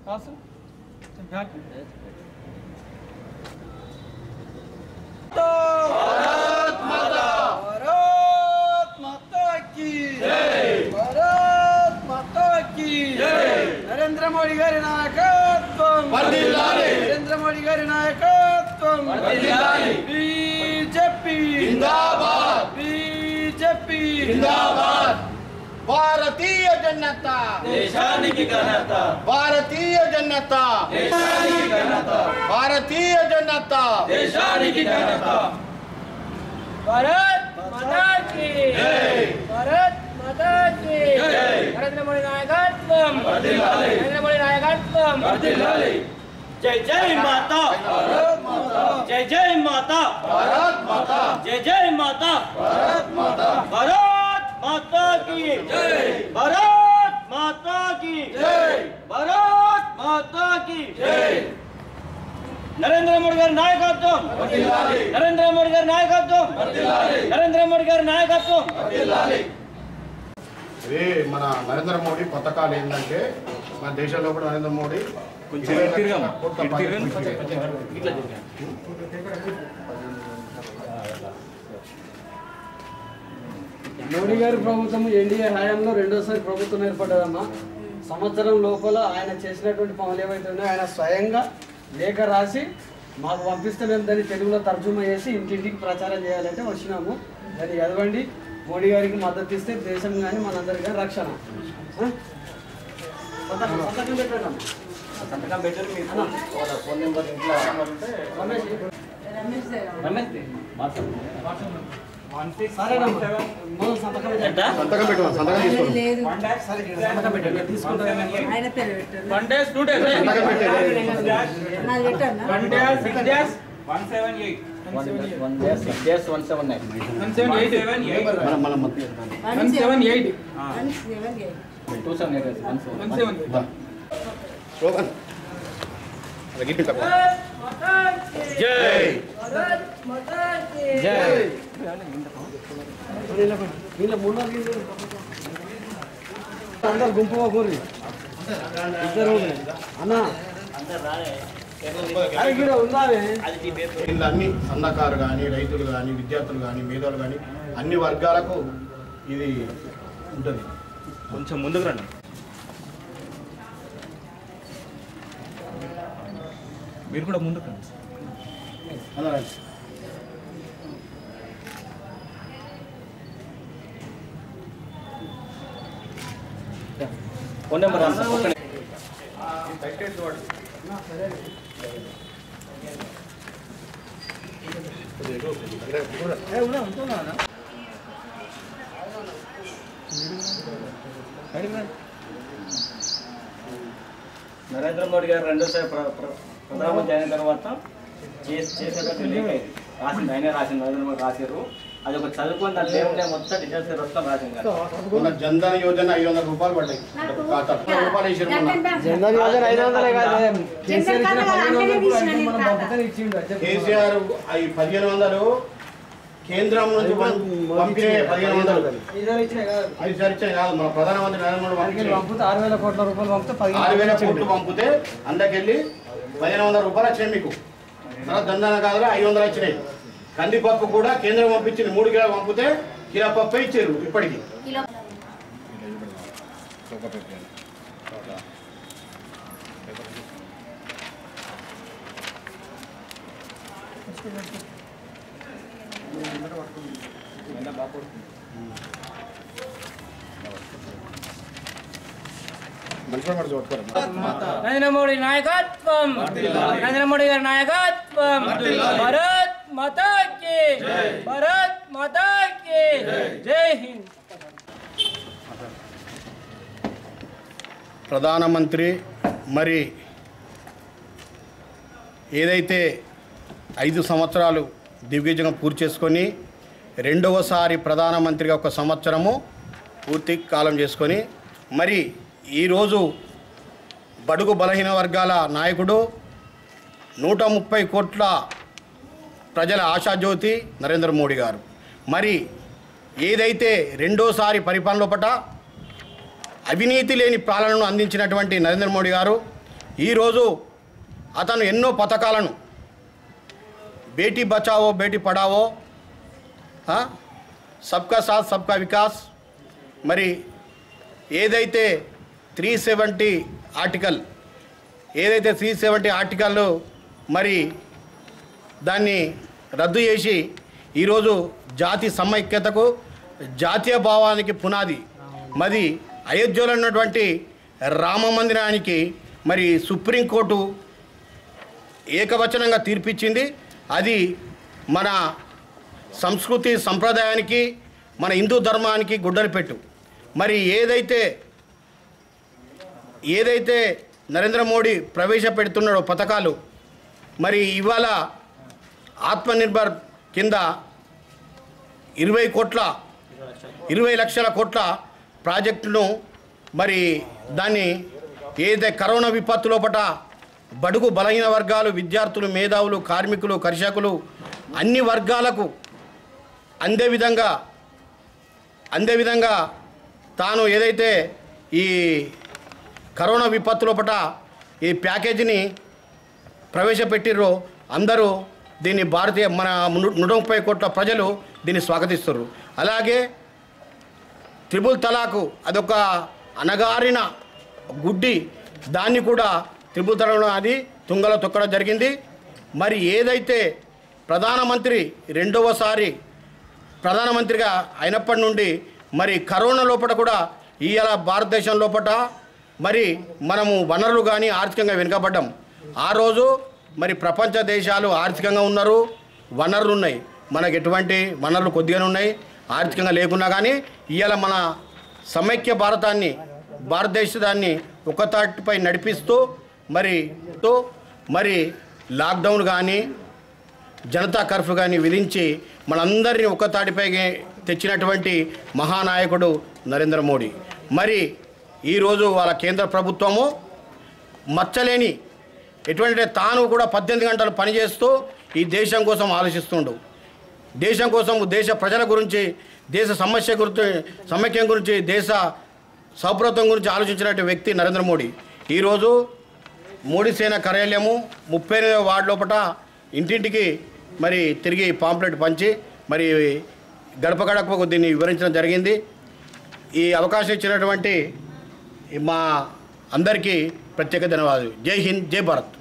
కాసు back Bharat माता की भारत माता की నరేంద్ర మోడీ గారి నాయకత్వం నరేంద్ర మోడీ గారి నాయకత్వం బీజేపీ బీజేపీ భారతీయ జనతా దేశానికి ఘనత భారతీయ జనతా దేశానికి ఘనత భారతీయ జనతా దేశానికి ఘనత भारत माता की भारत माता की నరేంద్ర మోడీ నాయకత్వం వర్ధిల్లాలి. నరేంద్ర మోడీ నాయకత్వం వర్ధిల్లాలి జై జై మాతా జై జై మాతా భారత్ మాతా జై జై మాతా భారత్ మాతా భారత్ మాతా की భారత్ మాతా की భారత్ మాతా की నరేంద్ర మోడీ గారి నాయకత్వం నరేంద్ర మోడీ గారి నాయకత్వం నరేంద్ర మోడీ గారి నాయకత్వం ఇది మన నరేంద్ర మోడీ పథకాలు ఏంటంటే మన దేశంలో కూడా నరేంద్ర మోడీ ఇరవై లక్షల కోట్ల పథకం. మోడీ గారి ప్రభుత్వం ఎన్డీఏ హయాంలో రెండోసారి ప్రభుత్వం ఏర్పడ్డదమ్మా సంవత్సరం లోపల ఆయన చేసినటువంటి పనులు ఏవైతే ఉన్నాయో ఆయన స్వయంగా లేఖ రాసి మాకు పంపిస్తే మేము దాన్ని తెలుగులో తర్జుమా చేసి ఇంటింటికి ప్రచారం చేయాలంటే వచ్చినాము దాన్ని చదవండి మోడీ గారికి మద్దతు ఇస్తే దేశం కానీ మనందరి కానీ రక్షణ ఆ? సంతకం- సంతకం పెట్టండి అమ్మా. సంతకం పెట్టారు మీ ఫోన్ ఫోన్ నెంబర్ ఇంట్లో రమేష్ రమేష్ సరేనమ్మా మొదలు సంతకం పెట్టండి. ఎంత సంతకం పెట్టమని సంతకం తీసుకోండి లేదు సరే సంతకం పెట్టండి తీసుకుంటాను ఆయన పేరు పెట్టారు వన్ డేస్ టూ డేస్ సంతకం పెట్టండి నాది పెట్టాను one day six days one days six days one seven nine one seven eight మనం మనం మధ్య one seven eight one seven eight two seven eight one one seven seven slogan అది గిట్టి తక్కువ జై జై వీళ్ళ మూడు అందరు గుంపు కూరి ఇద్దరు అన్న అరే గీడ ఉందానే వీళ్ళు అన్ని సన్నకారు కానీ రైతులు కానీ విద్యార్థులు కానీ మేధావులు కానీ అన్ని వర్గాలకు ఇది ఉంటుంది కొంచెం ముందుకు రండి మీరు కూడా ముందుకు రండి అలా ఫోన్ నెంబర్ రాస్తా ఒక్క నరేంద్ర మోడీ గారు రెండోసారి ప్ర- ప్ర- ప్రధానమంత్రి అయిన తర్వాత చేసి చేసేటట్టు లేఖ ఇది. రాసింది ఆయనే రాసింది నరేంద్ర మోడీ రాశారు అది ఒక చదువుకొని దాంట్లో ఏముండే మొత్తం డీటెయిల్స్ మొత్తం రాసింది గారు. మన జన్ధన్ యోజన ఐదు వందల రూపాయలు పడ్డాయి ఖాతాలో ఐదు రూపాయలు వేసారు మొన్న. జనరల్ యోజన ఐదు వందలే కాదు కేసీఆర్ ఇచ్చిన జనరల్ పదిహేను వందలు కూడా అందరికీ మనం ఇచ్చిన పంపితే ఇచ్చిండు అది చెప్పు. కేసీఆర్ ఈ పదిహేను వందలు కేంద్రం నుంచి పం- పంపిన పదిహేను వందలు ఐదు వేలు ఇచ్చినాయి కాదు ఐదు సరిచాయి కాదు మన ప్రధానమంత్రి నరేంద్ర మోడీ వారికి పంపించారు. పంపితే ఆరు వేల కోట్ల రూపాయలు పంపితే పదిహేను ఆరు వేల వందలు కోట్లు ఇచ్చిండు. పంపితే అందరికెళ్ళి పదిహేను వందల రూపాయలు వచ్చాయి మీకు తర్వాత దందాన కాదు ఐదు వందలు వచ్చినాయి కందిపప్పు కూడా కేంద్రం పంపించింది మూడు కిలోలు పంపితే కిలో పప్పు ఇచ్చారు ఇప్పటికి మనుషులు మాట చూడతారు నరేంద్ర మోడీ నాయకత్వం నరేంద్ర మోడీ గారి నాయకత్వం భారత్ మాతా కి భారత్ మాతా కి జై హింద్ ప్రధానమంత్రి మరి ఏదైతే ఐదు సంవత్సరాలు దిగ్విజయం పూర్తి చేసుకొని రెండవసారి ప్రధానమంత్రిగా ఒక సంవత్సరము పూర్తి కాలం చేసుకొని మరి ఈరోజు బడుగు బలహీన వర్గాల నాయకుడు నూట ముప్పై కోట్ల ప్రజల ఆశాజ్యోతి నరేంద్ర మోడీ గారు మరి ఏదైతే రెండోసారి పరిపాలన లోపట అవినీతి లేని పాలనను అందించినటువంటి నరేంద్ర మోడీ గారు ఈరోజు అతను ఎన్నో పథకాలను బేటీ బచావో బేటీ పడావో ఆ? సబ్కా సాత్ సబ్కా వికాస్ మరి ఏదైతే త్రీ సెవెంటీ ఆర్టికల్ ఏదైతే త్రీ సెవెంటీ ఆర్టికల్ మరి దాన్ని రద్దు చేసి ఈరోజు జాతి సమైక్యతకు జాతీయ భావానికి పునాది మరి అయోధ్యలో ఉన్నటువంటి రామ మందిరానికి మరి సుప్రీంకోర్టు ఏకవచనంగా తీర్పిచ్చింది అది మన సంస్కృతి సంప్రదాయానికి మన హిందూ ధర్మానికి గుడ్డలు పెట్టు మరి ఏదైతే ఏదైతే నరేంద్ర మోడీ ప్రవేశపెడుతున్నాడో పథకాలు మరి ఇవాళ ఆత్మనిర్భర్ కింద ఇరవై కోట్ల ఇరవై లక్షల కోట్ల ప్రాజెక్టును మరి దాన్ని ఏదైతే కరోనా విపత్తు లోపట బడుగు బలహీన వర్గాలు విద్యార్థులు మేధావులు కార్మికులు కర్షకులు అన్ని వర్గాలకు అందే విధంగా అందే విధంగా తాను ఏదైతే ఈ కరోనా విపత్తు లోపట ఈ ప్యాకేజీని ప్రవేశపెట్టిర్రో అందరూ దీన్ని భారతీయ మన ను- నూట ముప్పై కోట్ల ప్రజలు దీన్ని స్వాగతిస్తారు అలాగే త్రిబుల్ తలాకు అదొక అనగారిన గుడ్డి దాన్ని కూడా త్రిబుల్ తలాకు అది తుంగలో తొక్కడం జరిగింది మరి ఏదైతే ప్రధానమంత్రి రెండవసారి ప్రధానమంత్రిగా అయినప్పటి నుండి మరి కరోనా లోపల కూడా ఇవాళ భారతదేశం లోపల మరి మనము వనరులు కానీ ఆర్థికంగా వెనుకబడ్డాం ఆ రోజు మరి ప్రపంచ దేశాలు ఆర్థికంగా ఉన్నారు వనరులు ఉన్నాయి మనకు ఎటువంటి వనరులు కొద్దిగానే ఉన్నాయి ఆర్థికంగా లేకున్నా కానీ ఇవాళ మన సమైక్య భారతాన్ని భారతదేశాన్ని ఒక తాటిపై నడిపిస్తూ మరి తో మరి లాక్డౌన్ కానీ జనతా కర్ఫ్యూ కానీ విధించి మనందరినీ ఒక్క తాటిపై తెచ్చినటువంటి మహానాయకుడు నరేంద్ర మోడీ మరి ఈరోజు వాళ్ళ కేంద్ర ప్రభుత్వము మచ్చలేని ఎటువంటి తాను కూడా పద్దెనిమిది గంటలు పనిచేస్తూ ఈ దేశం కోసం ఆలోచిస్తుండు దేశం కోసం దేశ ప్రజల గురించి దేశ సమస్య గురించి సమైక్యం గురించి దేశ సౌప్రత్వం గురించి ఆలోచించినటువంటి వ్యక్తి నరేంద్ర మోడీ ఈరోజు మోడీ సేన కార్యాలయము ముప్పై ఎనిమిదవ వార్డు లోపల ఇంటింటికి మరి తిరిగి పాంప్లెట్ పంచి మరి గడప గడపకు దీన్ని వివరించడం జరిగింది ఈ అవకాశం ఇచ్చినటువంటి మా అందరికీ ప్రత్యేక ధన్యవాదాలు జై హింద్ జై భారత్